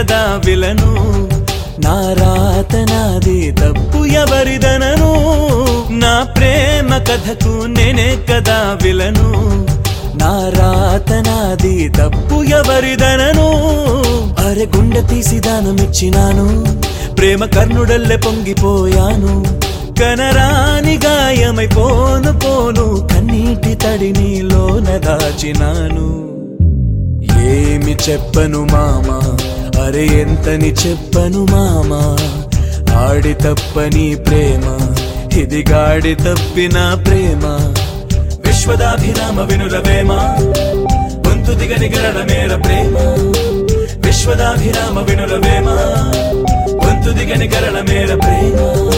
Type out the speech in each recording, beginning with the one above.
కదా విలను నా రాత నాది తప్పు ఎవరిదనను నా ప్రేమ కథకు నేనే కదా విలను నా రాత నాది తప్పు ఎవరిదనను అరె గుండె తీసి దానమిచ్చినాను ప్రేమ కర్ణుడల్లె పొంగిపోయాను కనరాని గాయమైపోను పోను కన్నీటి తడి నీలోన దాచినాను ఏమి చెప్పను మామా అరే ఎంతని చెప్పను మామా ఆడి తప్పని ప్రేమ ఇది గాడి తప్పిన ప్రేమ విశ్వదాభిరామ వినురవేమ గొంతు దిగని గరడ మేర ప్రేమ విశ్వదాభిరామ వినురవేమ గొంతు దిగని గరడ మేర ప్రేమ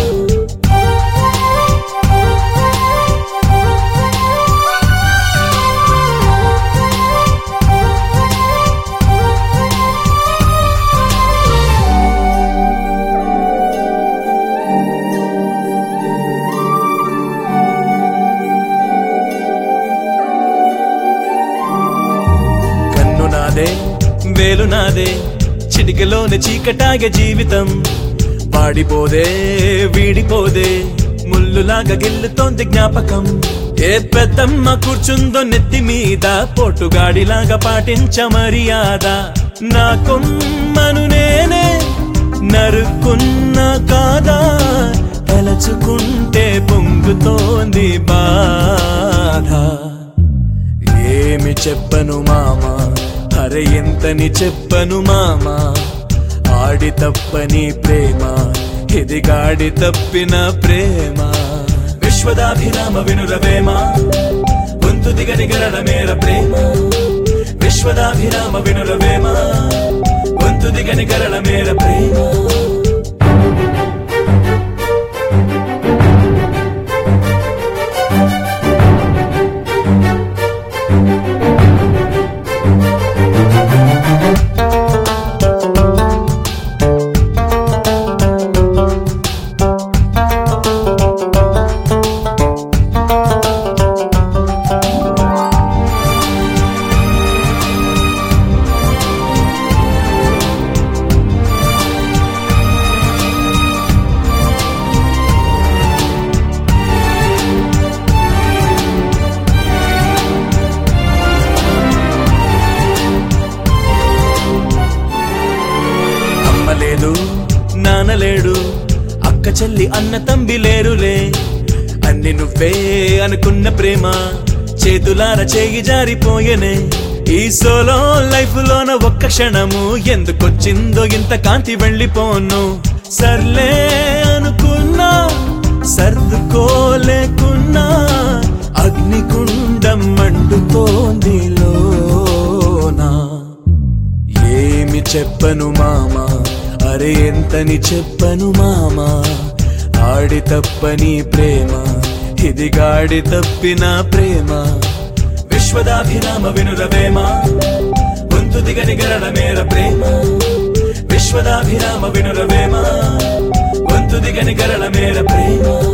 కన్ను నాదే వేలు నాదే చిటికలోని చీకటాగే జీవితం వాడిపోదే వీడిపోదే ముల్లులాగా గిల్లుతోంది జ్ఞాపకం ఏ పెద్దమ్మ కూర్చుందో నెత్తి మీద పొట్టుగాడిలాగా పాటించ మర్యాద నా కొమ్మను నేనే నరుక్కున్నా కాదా తలచుకుంటే పొంగుతోంది బాధ ఏమి చెప్పను మామా అరే ఎంతని చెప్పను మామా ఆడి తప్పని ప్రేమ ఇది గాడి తప్పిన ప్రేమ విశ్వదాభిరామ వినురవేమ గొంతు దిగని గరడ మేర ప్రేమ విశ్వదాభిరామ వినురవేమ గొంతు దిగని గరడ మేర ప్రేమ అమ్మ లేదు నాన్న లేడు అక్క చెల్లి అన్న తంబి లేరులే అన్ని నువ్వే అనుకున్న ప్రేమ చేతులార చేయి జారిపోయనే ఈ సోలో లైఫ్ లోన ఒక్క క్షణము ఎందుకొచ్చిందో ఇంత కాంతి వెళ్ళిపోను సర్లే అనుకున్నా సర్దుకోలేకున్నా అగ్నికుండం మండుతోంది లోనా ఏమి చెప్పను మామా అరే ఎంతని చెప్పను మామా ఆడి తప్పని ప్రేమ ఇది గాడి తప్పిన ప్రేమ విశ్వదాభిరామ వినురవేమ గొంతు దిగని గరడ మేర ప్రేమ విశ్వదాభిరామ వినురవేమ గొంతు దిగని గరడ మేర ప్రేమ